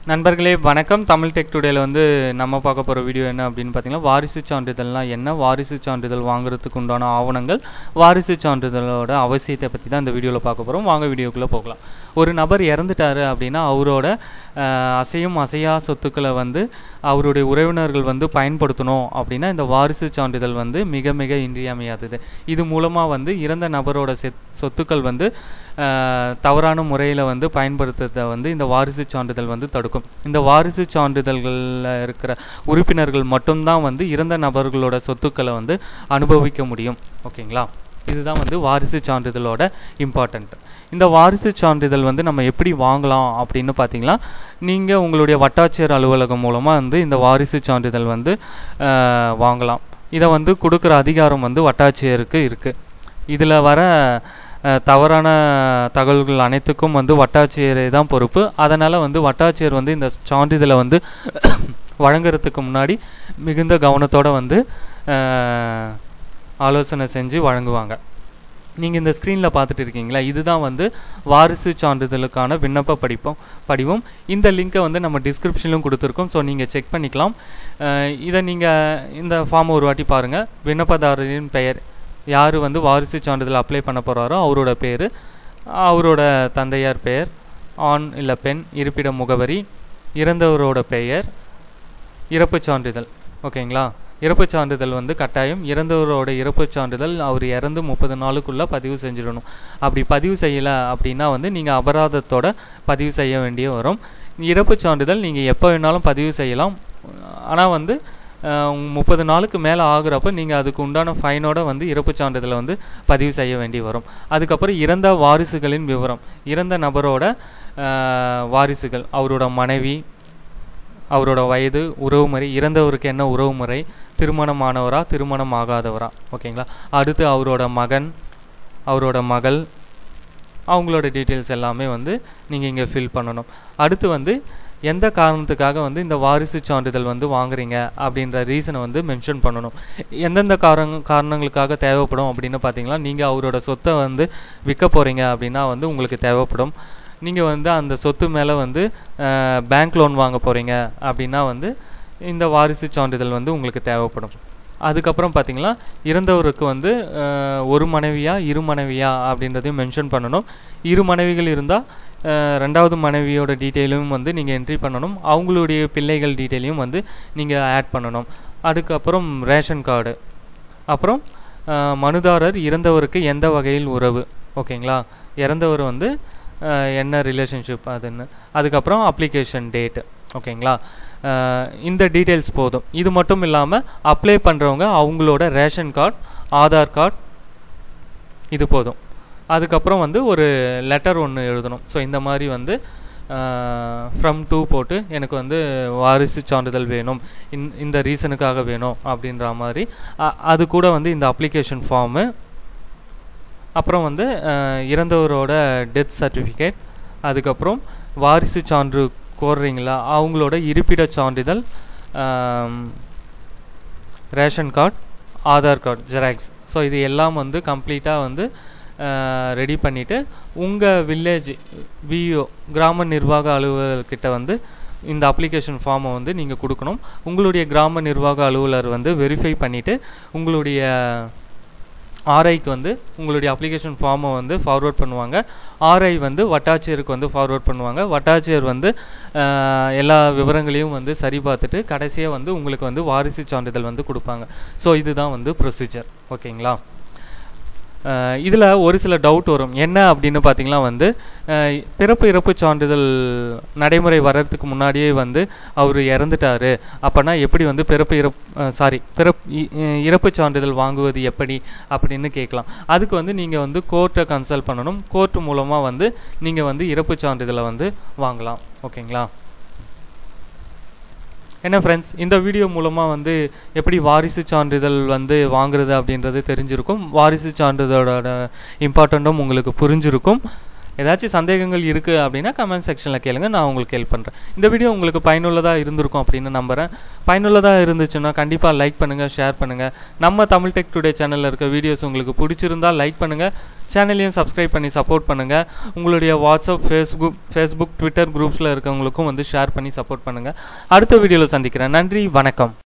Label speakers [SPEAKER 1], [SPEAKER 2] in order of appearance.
[SPEAKER 1] நண்பர்களே வணக்கம் தமிழ் டெக் டுடேல வந்து நம்ம பார்க்க போகிற வீடியோ என்ன அப்படின்னு பார்த்தீங்கன்னா வாரிசு சான்றிதழ்னால் என்ன வாரிசு சான்றிதழ் வாங்குறதுக்கு உண்டான ஆவணங்கள் வாரிசு சான்றிதழோட அவசியத்தை பற்றி தான் இந்த வீடியோவில் பார்க்க போகிறோம் வாங்க வீடியோக்குள்ளே போகலாம் ஒரு நபர் இறந்துட்டாரு அப்படின்னா அவரோட அஹ், அசையும் அசையா சொத்துக்களை வந்து அவருடைய உறவினர்கள் வந்து பயன்படுத்தணும் அப்படின்னா இந்த வாரிசு சான்றிதழ் வந்து மிக மிக இன்றியமையாதது இது மூலமாக வந்து இறந்த நபரோட செத் சொத்துக்கள் வந்து அஹ், தவறான முறையில் வந்து பயன்படுத்துறதை வந்து இந்த வாரிசு சான்றிதழ் வந்து தடுக்கும் இந்த வாரிசு சான்றிதழ்களில் இருக்கிற உறுப்பினர்கள் மட்டும்தான் வந்து இறந்த நபர்களோட சொத்துக்களை வந்து அனுபவிக்க முடியும் ஓகேங்களா இதுதான் வந்து வாரிசு சான்றிதழோட இம்பார்ட்டண்ட் இந்த வாரிசு சான்றிதழ் வந்து நம்ம எப்படி வாங்கலாம் அப்படின்னு பார்த்தீங்கன்னா நீங்கள் உங்களுடைய வட்டாட்சியர் அலுவலகம் மூலமாக வந்து இந்த வாரிசு சான்றிதழ் வந்து அஹ், வாங்கலாம் இதை வந்து கொடுக்குற அதிகாரம் வந்து வட்டாட்சியருக்கு இருக்குது இதில் வர அஹ், தவறான தகவல்கள் அனைத்துக்கும் வந்து வட்டாட்சியரே தான் பொறுப்பு அதனால் வந்து வட்டாட்சியர் வந்து இந்த சான்றிதழை வந்து வழங்குறதுக்கு முன்னாடி மிகுந்த கவனத்தோட வந்து அஹ், ஆலோசனை செஞ்சு வழங்குவாங்க நீங்கள் இந்த ஸ்க்ரீனில் பார்த்துட்டு இருக்கீங்களா இதுதான் வந்து வாரிசு சான்றிதழுக்கான விண்ணப்ப படிப்போம் படிவம் இந்த லிங்க்கை வந்து நம்ம டிஸ்கிரிப்ஷனிலும் கொடுத்துருக்கோம் ஸோ நீங்கள் செக் பண்ணிக்கலாம் அஹ் இதை நீங்கள் இந்த ஃபார்மை ஒரு வாட்டி பாருங்கள் விண்ணப்பதாரரின் பெயர் யார் வந்து வாரிசு சான்றிதழ் அப்ளை பண்ண போகிறாரோ அவரோட பேர் அவரோட தந்தையார் பெயர் ஆண் இல்லை பெண் இருப்பிட முகவரி இறந்தவரோட பெயர் இறப்புச் சான்றிதழ் ஓகேங்களா இறப்புச் சான்றிதழ் வந்து கட்டாயம் இறந்தவரோட இறப்புச் சான்றிதழ் அவர் இறந்து முப்பது நாளுக்குள்ளே பதிவு செஞ்சிடணும் அப்படி பதிவு செய்யலை அப்படின்னா வந்து நீங்கள் அபராதத்தோட பதிவு செய்ய வேண்டிய வரும் இறப்புச் சான்றிதழ் நீங்கள் எப்போ வேணாலும் பதிவு செய்யலாம் ஆனால் வந்து முப்பது நாளுக்கு மேலே ஆகுறப்ப நீங்கள் அதுக்கு உண்டான ஃபைனோட வந்து இறப்புச் சான்றிதழை வந்து பதிவு செய்ய வேண்டி வரும் அதுக்கப்புறம் இறந்த வாரிசுகளின் விவரம் இறந்த நபரோட அஹ், வாரிசுகள் அவரோட மனைவி அவரோட வயது உறவுமுறை இறந்தவருக்கு என்ன உறவுமுறை திருமணமானவரா திருமணம் ஆகாதவரா ஓகேங்களா அடுத்து அவரோட மகன் அவரோட மகள் அவங்களோட டீட்டெயில்ஸ் எல்லாமே வந்து நீங்கள் இங்கே ஃபில் பண்ணணும் அடுத்து வந்து எந்த காரணத்துக்காக வந்து இந்த வாரிசு சான்றிதழ் வந்து வாங்குறீங்க அப்படின்ற ரீசனை வந்து மென்ஷன் பண்ணணும் எந்தெந்த காரண காரணங்களுக்காக தேவைப்படும் அப்படின்னு பார்த்தீங்கன்னா நீங்கள் அவரோட சொத்தை வந்து விற்க போகிறீங்க அப்படின்னா வந்து உங்களுக்கு தேவைப்படும் நீங்கள் வந்து அந்த சொத்து மேலே வந்து பேங்க் லோன் வாங்க போகிறீங்க அப்படின்னா வந்து இந்த வாரிசு சான்றிதழ் வந்து உங்களுக்கு தேவைப்படும் அதுக்கப்புறம் பார்த்தீங்கன்னா இறந்தவருக்கு வந்து அஹ், ஒரு மனைவியா இரு மனைவியா அப்படின்றதையும் மென்ஷன் பண்ணணும் இரு மனைவிகள் இருந்தால் ரெண்டாவது மனைவியோட டீட்டெயிலும் வந்து நீங்கள் என்ட்ரி பண்ணணும் அவங்களுடைய பிள்ளைகள் டீட்டெயிலையும் வந்து நீங்கள் ஆட் பண்ணணும் அதுக்கப்புறம் ரேஷன் கார்டு அப்புறம் அஹ், மனுதாரர் இறந்தவருக்கு எந்த வகையில் உறவு ஓகேங்களா இறந்தவர் வந்து அஹ், என்ன ரிலேஷன்ஷிப் அதுன்னு அதுக்கப்புறம் அப்ளிகேஷன் டேட் ஓகேங்களா அஹ், இந்த டீட்டெயில்ஸ் போதும் இது மட்டும் இல்லாமல் அப்ளை பண்ணுறவங்க அவங்களோட ரேஷன் கார்டு ஆதார் கார்டு இது போதும் அதுக்கப்புறம் வந்து ஒரு லெட்டர் ஒன்று எழுதணும் ஸோ இந்த மாதிரி வந்து ஃப்ரம் டூ போட்டு எனக்கு வந்து வாரிசு சான்றிதழ் வேணும் இந் இந்த ரீசனுக்காக வேணும் அப்படின்ற மாதிரி அ- அது கூட வந்து இந்த அப்ளிகேஷன் ஃபார்மு அப்புறம் வந்து அஹ், இறந்தவரோட டெத் சர்டிஃபிகேட் அதுக்கப்புறம் வாரிசு சான்று கோர்றீங்களா அவங்களோட இருப்பிட சான்றிதழ் ஆம், ration card Aadhaar card xerox so இது எல்லாம் வந்து கம்ப்ளீட்டாக வந்து ரெடி பண்ணிவிட்டு உங்கள் வில்லேஜ் விஓ கிராம நிர்வாக அலுவலர்கிட்ட வந்து இந்த அப்ளிகேஷன் ஃபார்மை வந்து நீங்கள் கொடுக்கணும் உங்களுடைய கிராம நிர்வாக அலுவலர் வந்து வெரிஃபை பண்ணிவிட்டு உங்களுடைய ஆர்ஐக்கு வந்து உங்களுடைய அப்ளிகேஷன் ஃபார்மை வந்து ஃபார்வர்ட் பண்ணுவாங்க ஆர்ஐ வந்து வட்டாட்சியருக்கு வந்து ஃபார்வர்ட் பண்ணுவாங்க வட்டாட்சியர் வந்து அஹ், எல்லா விவரங்களையும் வந்து சரி பார்த்துட்டு கடைசியாக வந்து உங்களுக்கு வந்து வாரிசு சான்றிதழ் வந்து கொடுப்பாங்க ஸோ இதுதான் வந்து ப்ரொசீஜர் ஓகேங்களா இதில் ஒரு சில டவுட் வரும் என்ன அப்படின்னு பார்த்தீங்கன்னா வந்து அஹ், பிறப்பு இறப்பு சான்றிதழ் நடைமுறை வர்றதுக்கு முன்னாடியே வந்து அவர் இறந்துட்டாரு அப்போனா எப்படி வந்து பிறப்பு இறப்பு சாரி பிறப் இ- இ- இறப்பு சான்றிதழ் வாங்குவது எப்படி அப்படின்னு கேட்கலாம் அதுக்கு வந்து நீங்கள் வந்து கோர்ட்டை கன்சல்ட் பண்ணணும் கோர்ட் மூலமாக வந்து நீங்கள் வந்து இறப்பு சான்றிதழை வந்து வாங்கலாம் ஓகேங்களா என்ன ஃப்ரெண்ட்ஸ் இந்த வீடியோ மூலமாக வந்து எப்படி வாரிசு சான்றிதழ் வந்து வாங்குறது அப்படின்றது தெரிஞ்சிருக்கும் வாரிசு சான்றிதழோட இம்பார்ட்டண்ட்டும் உங்களுக்கு புரிஞ்சிருக்கும் ஏதாச்சும் சந்தேகங்கள் இருக்குது அப்படின்னா கமெண்ட் செக்ஷனில் கேளுங்க நான் உங்களுக்கு ஹெல்ப் பண்ணுறேன் இந்த வீடியோ உங்களுக்கு பயனுள்ளதாக இருந்திருக்கும் அப்படின்னு நம்புகிறேன் பயனுள்ளதாக இருந்துச்சுன்னா கண்டிப்பாக லைக் பண்ணுங்கள் ஷேர் பண்ணுங்கள் நம்ம தமிழ் டெக் டுடே சேனலில் இருக்க வீடியோஸ் உங்களுக்கு பிடிச்சிருந்தா லைக் பண்ணுங்கள் சேனலையும் சப்ஸ்கிரைப் பண்ணி சப்போர்ட் பண்ணுங்கள் உங்களுடைய வாட்ஸ்அப் ஃபேஸ்புக் ஃபேஸ்புக் ட்விட்டர் குரூப்ஸில் இருக்கவங்களுக்கும் வந்து ஷேர் பண்ணி சப்போர்ட் பண்ணுங்கள் அடுத்த வீடியோவில் சந்திக்கிறேன் நன்றி வணக்கம்